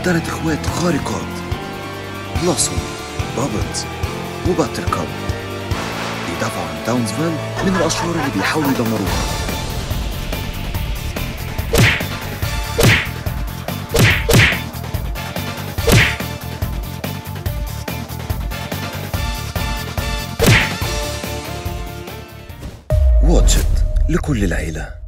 ثلاث اخوات خارقات بلوسوم بابلز وباتر كاب بيدافعوا عن تاونزفيل من الأشرار اللي بيحاولوا يدمروها واتشت لكل العيله